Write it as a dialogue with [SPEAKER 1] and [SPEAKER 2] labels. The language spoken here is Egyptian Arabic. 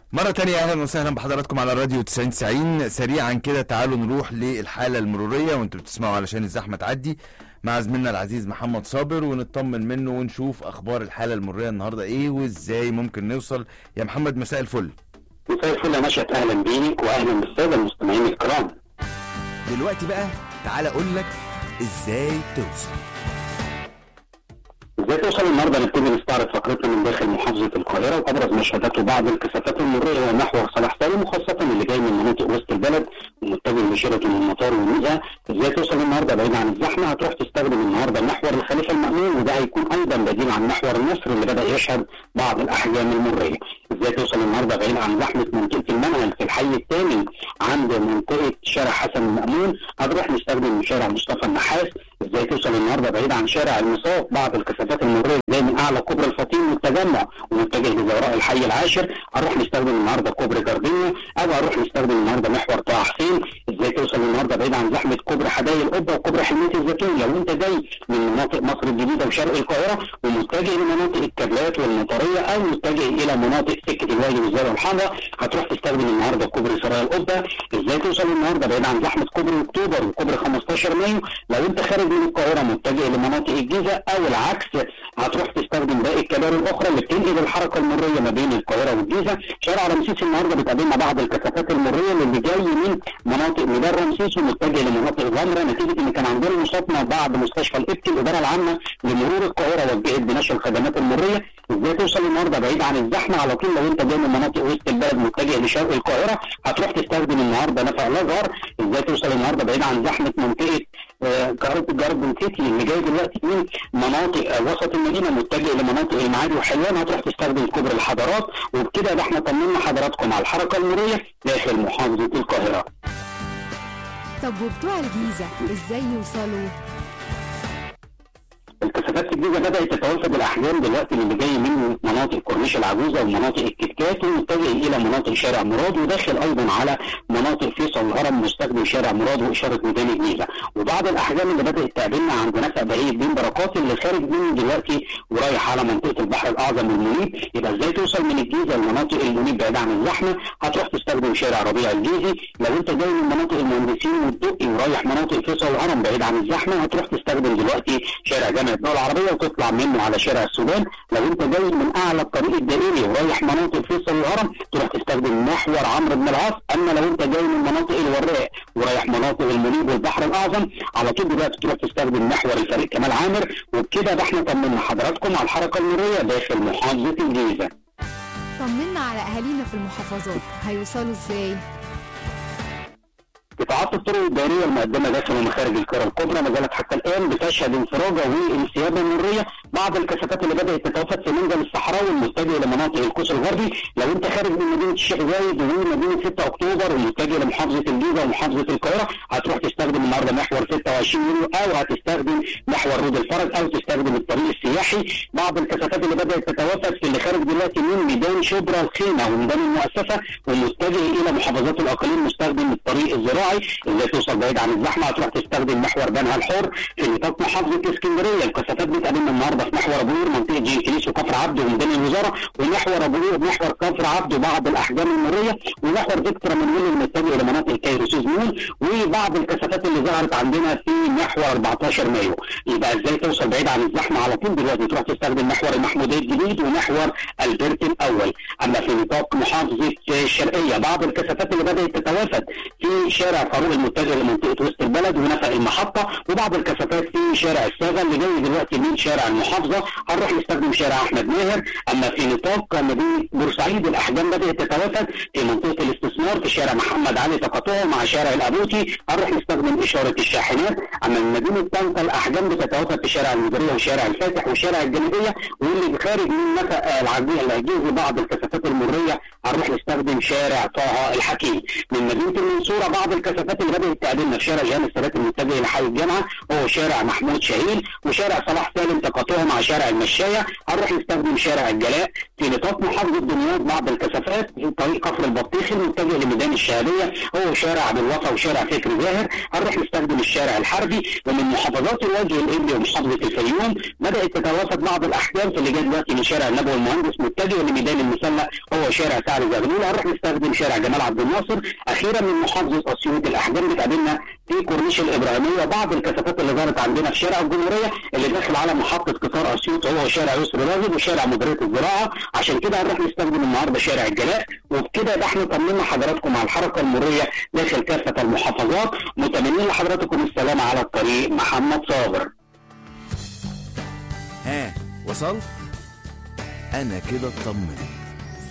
[SPEAKER 1] مرة تانية أهلا وسهلا بحضراتكم على راديو 90 90 سريعا كده تعالوا نروح للحالة المرورية وانتوا بتسمعوا علشان الزحمة تعدي مع زميلنا العزيز محمد صابر ونطمن منه ونشوف أخبار الحالة المرورية النهاردة إيه وإزاي ممكن نوصل يا محمد مساء الفل
[SPEAKER 2] مساء الفل يا نشأت اهلا بيك واهلا بالساده المستمعين الكرام
[SPEAKER 1] دلوقتي بقى تعالى أقول لك إزاي توصل
[SPEAKER 2] ازاي توصل النهارده نبتدي نستعرض فقرتنا من داخل محافظه القاهره وابرز مشهدات وبعض الكثافات المروريه هو محور صلاح سالم وخاصه اللي جاي من مناطق وسط البلد ومتجه لشيراتون والمطار والميزه ازاي توصل النهارده بعيد عن الزحمه هتروح تستخدم النهارده محور الخليفه المأمون وده هيكون ايضا بديل عن محور النصر اللي بدا يشهد بعض الاحجام المروريه ازاي توصل النهارده بعيد عن زحمه منطقه المنهل في الحي الثامن عند منطقه شارع حسن المأمون هتروح نستخدم شارع مصطفى النحاس ازاي توصل النهارده بعيد عن شارع المصاف بعض الكثافات المروريه جاي من اعلى كوبري الفطيم والتجمع ومتجه لزوراء الحي العاشر هنروح نستخدم النهارده كوبري جاردينيا او هنروح نستخدم النهارده محور طه حسين ازاي توصل النهارده بعيد عن زحمه كوبري حدائق القبه وكوبري حلميه الزيتون لو انت جاي من مناطق مصر الجديده وشرق القاهره ومتجه لمناطق الكابلات والمطريه او متجه الى مناطق سكه الوادي والزرع الحمراء هتروح تستخدم النهارده كوبري سرايا القبه ازاي توصل النهارده بعيد عن زحمه كوبري اكتوبر وكوبري 15 مايو لو انت خارج من القاهره متجه لمناطق الجيزه او العكس هتروح تستخدم باقي الكباري الاخرى اللي بتنقل الحركه المريه ما بين القاهره والجيزه شارع رمسيس النهارده بتقابلنا بعض الكثافات المريه اللي جاي من مناطق ميدان رمسيس ومتجه لمناطق الغمره نتيجه ان كان عندنا مصادمه بعد مستشفى الابتي الاداره العامه لمرور القاهره وجهت بنشر الخدمات المريه ازاي توصل النهارده بعيد عن الزحمه على طول لو انت جاي من مناطق وسط البلد متجه لشرق القاهره هتروح تستخدم النهارده نفق الازهر ازاي توصل النهارده بعيد عن زحمه منطقه قرارة جاردن سيتي اللي جاي دلوقتي من مناطق آه، وسط المدينه متجه لمناطق المعادي وحلوان هتروح تستخدم كوبري الحضارات وبكده ده احنا طمنا حضراتكم على الحركه المروريه داخل محافظه القاهره.
[SPEAKER 3] طب وبتوع الجيزة ازاي يوصلوا؟
[SPEAKER 2] الكثافات في الجيزه بدات تتوافد الاحجام دلوقتي اللي جاي من مناطق كورنيش العجوزه ومناطق الكتكات ومتجه الى مناطق شارع مراد وداخل ايضا على مناطق فيصل الهرم مستخدم شارع مراد واشاره ميدان الجيزه وبعض الاحجام اللي بدات تقابلنا عند نفق بهيه بن بركات اللي خارج منه دلوقتي ورايح على منطقه البحر الاعظم والمنيب يبقى ازاي توصل من الجيزه لمناطق المنيب بعيد عن الزحمه هتروح تستخدم شارع ربيع الجيزي لو انت جاي من مناطق المهندسين والدقي ورايح مناطق فيصل الهرم بعيد عن الزحمه هتروح تستخدم دلوقتي شارع جامع الدول العربيه وتطلع منه على شارع السودان لو انت جاي من اعلى الطريق الدائري ورايح مناطق فيصل الهرم تروح تستخدم محور عمرو بن العاص اما لو انت جاي من مناطق الوراق ورايح مناطق المنيب والبحر الاعظم على طول دلوقتي تروح تستخدم محور الفريق كمال عامر وبكده ده احنا طمنا حضراتكم على الحركه المروريه داخل محافظه الجيزه
[SPEAKER 3] طمنا على اهالينا في المحافظات هيوصلوا ازاي؟
[SPEAKER 2] قطاعات الطرق الدائريه المقدمه داخل ومخارج القرى الكبرى ما زالت حتى الان بتشهد انفراجه وانسيابه مريه بعض الكثافات اللي بدات تتوافد في منجم الصحراوي المتجه لمناطق القوس الغربي لو انت خارج من مدينه الشيخ زايد ومدينه 6 اكتوبر ومتجه لمحافظه الجيزه ومحافظه القاهره هتروح تستخدم النهارده محور 26 يوليو او هتستخدم محور رود الفرج او تستخدم الطريق السياحي بعض الكثافات اللي بدات تتوافد في اللي خارج دلوقتي من ميدان شبرا الخيمه وميدان المؤسسه ومتجه الى محافظات الاقاليم مستخدم الطريق الزراعي ازاي توصل بعيد عن الزحمه هتروح تستخدم محور بنها الحر في نطاق محافظه اسكندريه الكثافات بتقابلنا النهارده في محور ابو قير منطقه جين كنيس وكفر عبده وميدان الوزاره ومحور ابو قير ومحور كفر عبده بعض الاحجام المريه ومحور فيكتور منويل المتجه الى مناطق كايروسيز مول وبعض الكثافات اللي ظهرت عندنا في محور 14 مايو يبقى ازاي توصل بعيد عن الزحمه على طول دلوقتي تروح تستخدم محور المحموديه الجديد ومحور البرت الاول اما في نطاق محافظه الشرقيه بعض الكثافات اللي بدات تتوافد في شارع فاروق المتجه لمنطقه وسط البلد ونفق المحطه وبعض الكثافات في شارع الساغه اللي جاي دلوقتي من شارع المحافظه هنروح نستخدم شارع احمد ماهر اما في نطاق مدينه بورسعيد الاحجام بدات تتوافد في منطقه الاستثمار في شارع محمد علي تقاطعه مع شارع الابوتي هنروح نستخدم اشاره الشاحنات اما من مدينه طنطا الاحجام بتتوافد في شارع المديريه وشارع الفاتح وشارع الجنوبيه واللي خارج من نفق العجيزه العجيزي بعض الكثافات المريه هنروح نستخدم شارع طه الحكيم من مدينه المنصوره بعض الكثافات اللي بدات تقابلنا في شارع جهان السادات المتجه لحي الجامعه هو شارع محمود شاهين وشارع صلاح سالم تقاطعه مع شارع المشايه هنروح نستخدم شارع الجلاء في نطاق محافظه دمياط بعض الكثافات في طريق كفر البطيخ المتجه لميدان الشهاديه هو شارع عبد الوفا وشارع فكري زاهر هنروح نستخدم الشارع الحربي ومن محافظات الوجه الابلي ومحافظه الفيوم بدات تتوافد بعض الاحجام في اللي جاي دلوقتي من شارع النبوي المهندس متجه لميدان المسلة هو شارع سعد زغلول هنروح نستخدم شارع جمال عبد الناصر اخيرا من محافظه اسيوط الاحجام بتقابلنا في كورنيش الابراهيميه بعض الكثافات اللي ظهرت عندنا في شارع الجمهوريه اللي داخل على محطه قطار اسيوط هو شارع يسر راغب وشارع مديريه الزراعه عشان كده هنروح نستخدم النهارده شارع الجلاء وبكده يبقى احنا طمنا حضراتكم على الحركه المروريه داخل كافه المحافظات متمنين لحضراتكم السلامه على الطريق محمد صابر
[SPEAKER 1] ها وصلت انا كده اطمنت